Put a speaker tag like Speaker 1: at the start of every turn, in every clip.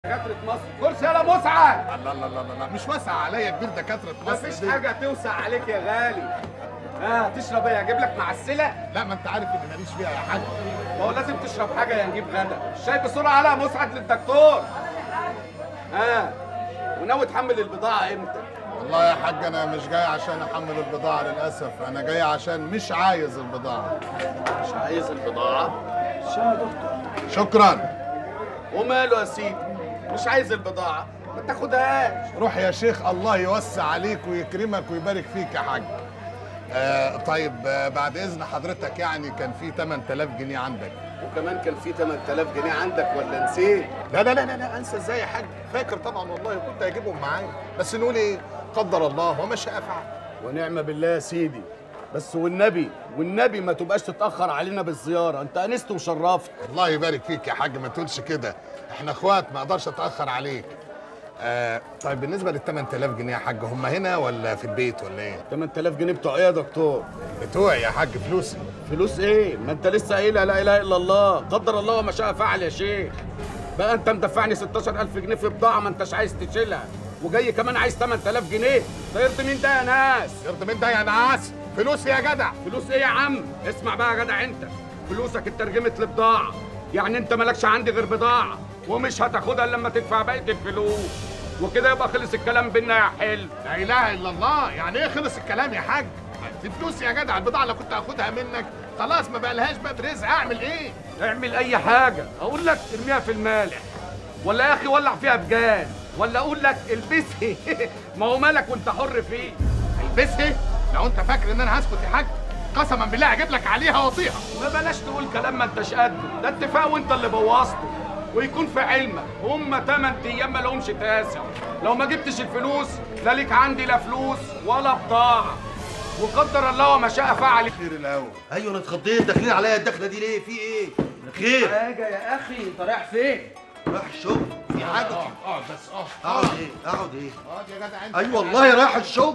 Speaker 1: دكاترة مصر كرسي يلا مسعى
Speaker 2: الله الله الله الله مش واسع عليا كبير دكاتره مصر
Speaker 1: مفيش
Speaker 2: دي.
Speaker 1: حاجة توسع عليك يا غالي ها تشرب ايه اجيب لك معسلة
Speaker 2: لا ما انت عارف اني ماليش فيها يا حاج
Speaker 1: ما هو لازم تشرب حاجة يا نجيب غدا الشاي بسرعة على مسعد للدكتور ها وناوي تحمل البضاعة امتى
Speaker 2: والله يا حاج انا مش جاي عشان احمل البضاعه للاسف انا جاي عشان مش عايز البضاعه
Speaker 1: مش عايز البضاعة شاي يا دكتور
Speaker 2: شكرا
Speaker 1: وماله يا سيدي مش عايز البضاعة ما تاخدهاش
Speaker 2: روح يا شيخ الله يوسع عليك ويكرمك ويبارك فيك يا حاج آه طيب آه بعد اذن حضرتك يعني كان في 8000 جنيه عندك
Speaker 1: وكمان كان في 8000 جنيه عندك ولا نسيت
Speaker 2: لا لا لا لا, لا انسى ازاي يا حاج فاكر طبعا والله كنت هجيبهم معايا بس نقول ايه قدر الله وما شاء فعل
Speaker 1: ونعم بالله يا سيدي بس والنبي والنبي ما تبقاش تتأخر علينا بالزيارة انت انست وشرفت
Speaker 2: الله يبارك فيك يا حاج ما تقولش كده احنا اخوات ما اقدرش اتاخر عليك آه طيب بالنسبه لل 8000 جنيه يا حاج هم هنا ولا في البيت ولا ايه
Speaker 1: 8000 جنيه بتوع ايه يا دكتور
Speaker 2: بتوعي يا حاج فلوسي
Speaker 1: فلوس ايه ما انت لسه قايلها لا اله الا الله قدر الله وما شاء فعل يا شيخ بقى انت مدفعني 16000 جنيه في بضاعه ما انتش عايز تشيلها وجاي كمان عايز 8000 جنيه ده يرضي مين ده يا ناس
Speaker 2: يرضى من ده يا ناس فلوسي يا جدع
Speaker 1: فلوس ايه يا عم اسمع بقى يا جدع انت فلوسك اترجمت لبضاعه يعني انت مالكش عندي غير بضاعه ومش هتاخدها الا لما تدفع بقيه الفلوس وكده يبقى خلص الكلام بينا يا حلو
Speaker 2: لا اله الا الله يعني ايه خلص الكلام يا حاج دي فلوسي يا جدع البضاعه اللي كنت هاخدها منك خلاص ما بقالهاش بقى برزق اعمل ايه
Speaker 1: اعمل اي حاجه اقول لك ارميها في المالح ولا يا اخي ولع فيها بجان ولا اقول لك البسها ما هو مالك وانت حر فيه
Speaker 2: البسها لو انت فاكر ان انا هسكت يا حاج قسما بالله هجيب لك عليها واطيها
Speaker 1: ما بلاش تقول كلام ما انتش قده ده اتفاق وانت اللي بوظته ويكون في علمك هم 8 ايام ما لهمش تاسع لو ما جبتش الفلوس لا ليك عندي لا فلوس ولا بضاعه وقدر الله وما شاء فعل
Speaker 2: خير الاول
Speaker 3: ايوه انا اتخضيت داخلين عليا الدخله دي ليه في ايه خير
Speaker 1: حاجه يا اخي انت رايح فين
Speaker 3: رايح الشغل في حاجه
Speaker 2: اقعد بس اقعد
Speaker 3: اقعد ايه اقعد ايه
Speaker 2: اقعد يا جدع انت
Speaker 3: ايوه والله رايح الشغل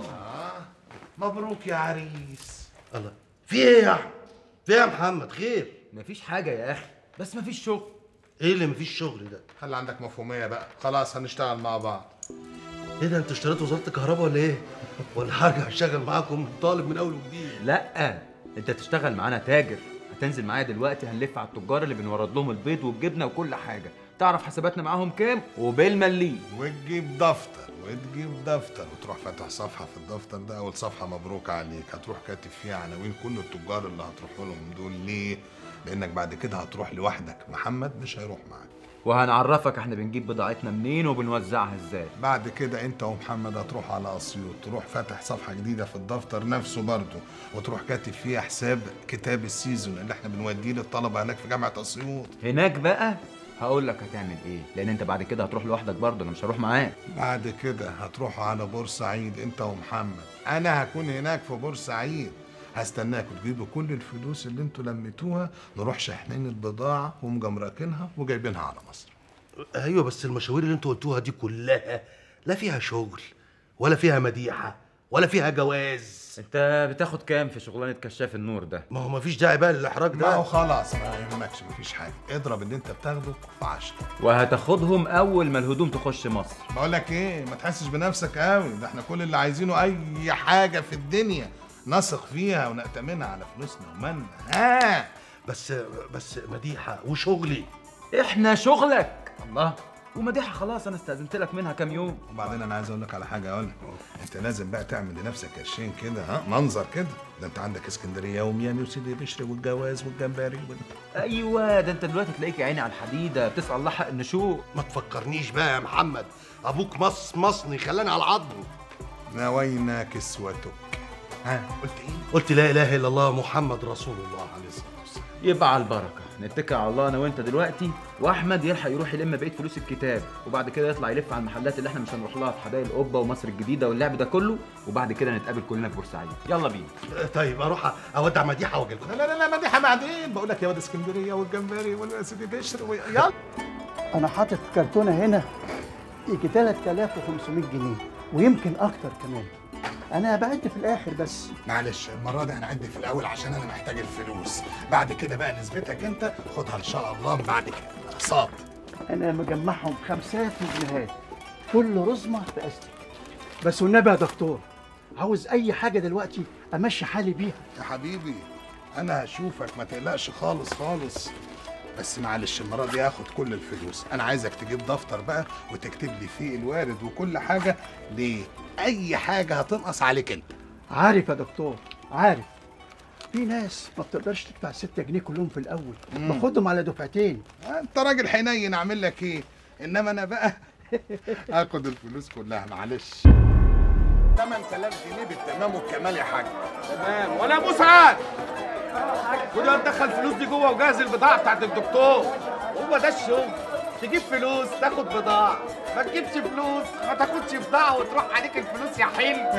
Speaker 2: مبروك يا عريس
Speaker 3: الله في ايه يا احمد في ايه يا محمد خير
Speaker 4: مفيش حاجة يا أخي بس مفيش شغل
Speaker 3: ايه اللي مفيش شغل ده
Speaker 2: خلي عندك مفهوميه بقى خلاص هنشتغل مع بعض
Speaker 3: ايه ده انت اشتريت وزاره الكهرباء ولا ايه ولا هرجع اشتغل معاكم طالب من اول وجديد
Speaker 4: لأ أنت تشتغل معانا تاجر هتنزل معايا دلوقتي هنلف على التجار اللي بنورد لهم البيض والجبنة وكل حاجة تعرف حساباتنا معاهم كام وبالمليم
Speaker 2: وتجيب دفتر وتجيب دفتر وتروح فاتح صفحه في الدفتر ده اول صفحه مبروك عليك هتروح كاتب فيها عناوين كل التجار اللي هتروح لهم دول ليه لانك بعد كده هتروح لوحدك محمد مش هيروح معاك
Speaker 4: وهنعرفك احنا بنجيب بضاعتنا منين وبنوزعها ازاي
Speaker 2: بعد كده انت ومحمد هتروح على اسيوط تروح فاتح صفحه جديده في الدفتر نفسه برضه وتروح كاتب فيها حساب كتاب السيزون اللي احنا بنوديه للطلبه هناك في جامعه اسيوط
Speaker 4: هناك بقى هقول لك هتعمل ايه لان انت بعد كده هتروح لوحدك برضه انا مش هروح معاك
Speaker 2: بعد كده هتروحوا على بورسعيد انت ومحمد انا هكون هناك في بورسعيد هستناكوا تجيبوا كل الفلوس اللي انتوا لميتوها نروح شاحنين البضاعه ومجمركينها وجايبينها على مصر
Speaker 3: ايوه بس المشاوير اللي انتوا قلتوها دي كلها لا فيها شغل ولا فيها مديحه ولا فيها جواز
Speaker 4: انت بتاخد كام في شغلانه كشاف النور ده
Speaker 3: ما هو مفيش داعي بقى للاحراج
Speaker 2: ما هو
Speaker 3: ده
Speaker 2: خلاص ما يهمكش مفيش حاجه اضرب اللي انت بتاخده في عشرة
Speaker 4: وهتاخدهم اول ما الهدوم تخش مصر
Speaker 2: بقول لك ايه ما تحسش بنفسك قوي ده احنا كل اللي عايزينه اي حاجه في الدنيا نثق فيها ونأتمنها على فلوسنا ومالنا ها
Speaker 3: بس بس مديحه وشغلي
Speaker 4: احنا شغلك الله ومديحه خلاص انا استاذنت لك منها كام يوم
Speaker 2: وبعدين انا عايز اقول لك على حاجه اقول لك انت لازم بقى تعمل لنفسك قرشين كده ها منظر كده ده انت عندك اسكندريه وميامي وسيدي بشر والجواز والجمبري وال...
Speaker 4: ايوه ده انت دلوقتي تلاقيك يا عيني على الحديده بتسال الله حق النشوء
Speaker 3: ما تفكرنيش بقى يا محمد ابوك مص مصني خلاني على العظم
Speaker 2: نوينا كسوتك ها قلت ايه
Speaker 3: قلت لا اله الا الله محمد رسول الله عليه الصلاه والسلام
Speaker 4: يبقى على البركه نتكل على الله انا وانت دلوقتي واحمد يلحق يروح يلم بقيه فلوس الكتاب وبعد كده يطلع يلف على المحلات اللي احنا مش هنروح لها في حدائق القبه ومصر الجديده واللعب ده كله وبعد كده نتقابل كلنا في بورسعيد يلا بينا
Speaker 3: طيب اروح اودع مديحه واجي لكم
Speaker 2: لا لا لا مديحه بعدين بقول لك يا واد اسكندريه والجمبري والسيدي بشر و... يلا
Speaker 5: انا حاطط كرتونه هنا يجي 3500 جنيه ويمكن اكتر كمان انا بعد في الاخر بس
Speaker 2: معلش المره دي هنعد في الاول عشان انا محتاج الفلوس بعد كده بقى نسبتك انت خدها ان شاء الله بعد كده اقساط
Speaker 5: انا مجمعهم خمسات وجنيهات كل رزمه باستك بس والنبي يا دكتور عاوز اي حاجه دلوقتي امشي حالي بيها
Speaker 2: يا حبيبي انا هشوفك ما تقلقش خالص خالص بس معلش المره دي هاخد كل الفلوس انا عايزك تجيب دفتر بقى وتكتب لي فيه الوارد وكل حاجه ليه اي حاجه هتنقص عليك انت
Speaker 5: عارف يا دكتور عارف في ناس ما بتقدرش تدفع 6 جنيه كلهم في الاول باخدهم على دفعتين
Speaker 2: انت راجل حنين اعمل لك ايه انما انا بقى هاخد الفلوس كلها معلش 8000 جنيه بالتمام والكمال يا حاج
Speaker 1: تمام ولا مسعد خد يا تدخل الفلوس دي جوه وجهز البضاعه بتاعت الدكتور هو ده الشغل تجيب فلوس تاخد بضاعه ما تجيبش فلوس ما تاخدش بضاعه وتروح عليك الفلوس يا حلو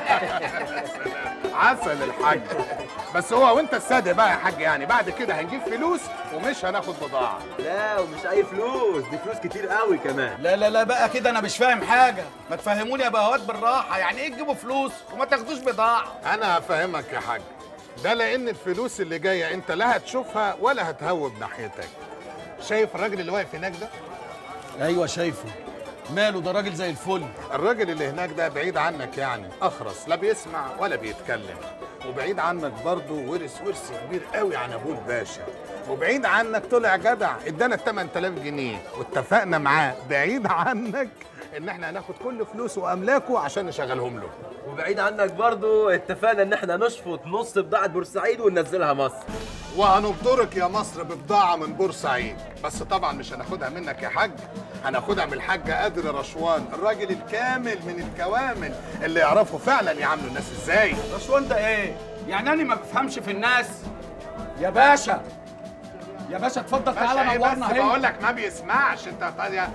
Speaker 2: عسل الحاج بس هو وانت الصادق بقى يا حاج يعني بعد كده هنجيب فلوس ومش هناخد بضاعه
Speaker 6: لا ومش اي فلوس دي فلوس كتير قوي كمان
Speaker 1: لا لا لا بقى كده انا مش فاهم حاجه ما تفهموني يا بهوات بالراحه يعني ايه تجيبوا فلوس وما تاخدوش بضاعه
Speaker 2: انا هفهمك يا حاج ده لان الفلوس اللي جايه انت لا هتشوفها ولا هتهوب ناحيتك شايف الراجل اللي واقف هناك ده
Speaker 1: ايوه شايفه ماله ده راجل زي الفل
Speaker 2: الراجل اللي هناك ده بعيد عنك يعني اخرس لا بيسمع ولا بيتكلم وبعيد عنك برضه ورث ورث كبير قوي عن ابوه الباشا وبعيد عنك طلع جدع ادانا 8000 جنيه واتفقنا معاه بعيد عنك ان احنا هناخد كل فلوسه واملاكه عشان نشغلهم له
Speaker 6: وبعيد عنك برضو اتفقنا ان احنا نشفط نص بضاعة بورسعيد وننزلها مصر
Speaker 2: وهنبدرك يا مصر ببضاعة من بورسعيد بس طبعا مش هناخدها منك يا حاج هناخدها من الحاج قادر رشوان الراجل الكامل من الكوامل اللي يعرفوا فعلا يعاملوا الناس ازاي
Speaker 1: رشوان ده ايه يعني انا ما بفهمش في الناس يا باشا يا باشا اتفضل تعالى
Speaker 2: باشا إيه
Speaker 1: نورنا
Speaker 2: بس
Speaker 1: هنا
Speaker 2: بقول لك ما بيسمعش انت فاضي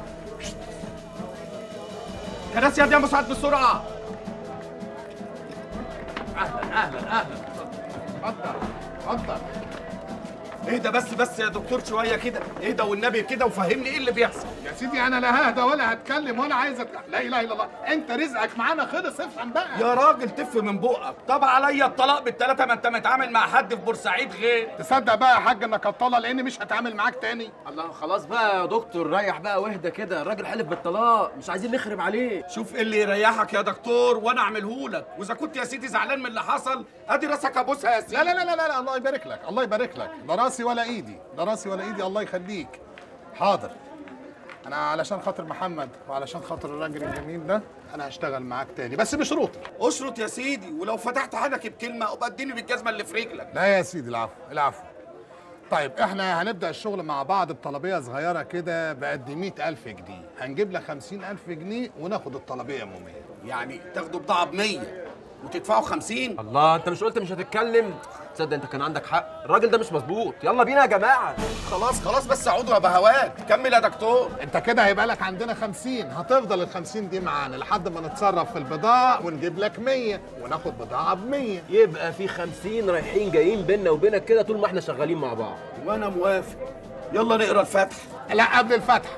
Speaker 1: كراسي يا دي يا مساعد بسرعه اهلا اهلا اهلا
Speaker 2: اتفضل اتفضل
Speaker 1: ايه ده بس بس يا دكتور شويه كده ايه ده والنبي كده وفهمني ايه اللي بيحصل
Speaker 2: يا سيدي انا لا ههدى ولا هتكلم ولا عايز أتك... لا اله الا الله انت رزقك معانا خلص افهم بقى
Speaker 1: يا راجل تف من بقك طب عليا الطلاق بالتلاته ما انت متعامل مع حد في بورسعيد غير
Speaker 2: تصدق بقى يا حاج انك هتطلع لاني مش هتعامل معاك تاني
Speaker 6: الله خلاص بقى يا دكتور ريح بقى واهدى كده الراجل حلف بالطلاق مش عايزين نخرب عليه
Speaker 1: شوف ايه اللي يريحك يا دكتور وانا اعمله لك واذا كنت يا سيدي زعلان من اللي حصل ادي راسك ابوسها يا سيدي
Speaker 2: لا لا لا لا لا الله يبارك لك الله يبارك لك لا راسي ولا ايدي لا راسي ولا ايدي الله يخليك حاضر انا علشان خاطر محمد وعلشان خاطر الراجل الجميل ده انا هشتغل معاك تاني بس بشروطي
Speaker 1: اشرط يا سيدي ولو فتحت حاجك بكلمه ابقى اديني بالجزمه اللي في رجلك
Speaker 2: لا يا سيدي العفو العفو طيب احنا هنبدا الشغل مع بعض بطلبيه صغيره كده بقد 100000 جنيه هنجيب لك 50000 جنيه وناخد الطلبيه يوميا
Speaker 1: يعني تاخدوا بضاعه ب 100 وتدفعوا 50
Speaker 6: الله انت مش قلت مش هتتكلم تصدق انت كان عندك حق الراجل ده مش مظبوط يلا بينا يا جماعه
Speaker 1: خلاص خلاص بس اقعدوا يا بهوات كمل يا دكتور
Speaker 2: انت كده هيبقى لك عندنا 50 هتفضل ال 50 دي معانا لحد ما نتصرف في البضاعه ونجيب لك 100 وناخد بضاعه ب 100
Speaker 6: يبقى في خمسين رايحين جايين بينا وبينك كده طول ما احنا شغالين مع بعض
Speaker 1: وانا موافق يلا نقرا الفتح
Speaker 2: لا قبل الفتح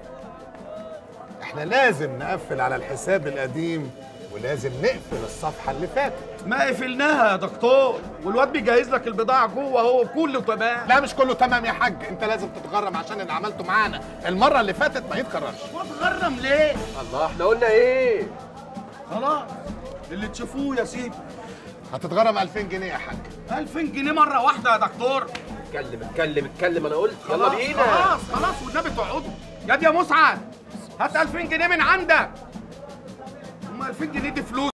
Speaker 2: احنا لازم نقفل على الحساب القديم ولازم نقفل الصفحه اللي فاتت
Speaker 1: ما قفلناها يا دكتور والواد بيجهز لك البضاعه جوه هو كله تمام
Speaker 2: لا مش كله تمام يا حاج انت لازم تتغرم عشان اللي عملته معانا المره اللي فاتت ما يتكررش
Speaker 1: واتغرم ليه
Speaker 6: الله احنا قلنا ايه
Speaker 1: خلاص اللي تشوفوه يا سيدي
Speaker 2: هتتغرم 2000 جنيه يا حاج
Speaker 1: 2000 جنيه مره واحده يا دكتور
Speaker 6: اتكلم اتكلم اتكلم انا قلت يلا
Speaker 1: خلاص،
Speaker 6: بينا
Speaker 1: خلاص خلاص والنبي تقعدوا يا دي يا مسعد هات 2000 جنيه من عندك هم 2000 جنيه دي فلوس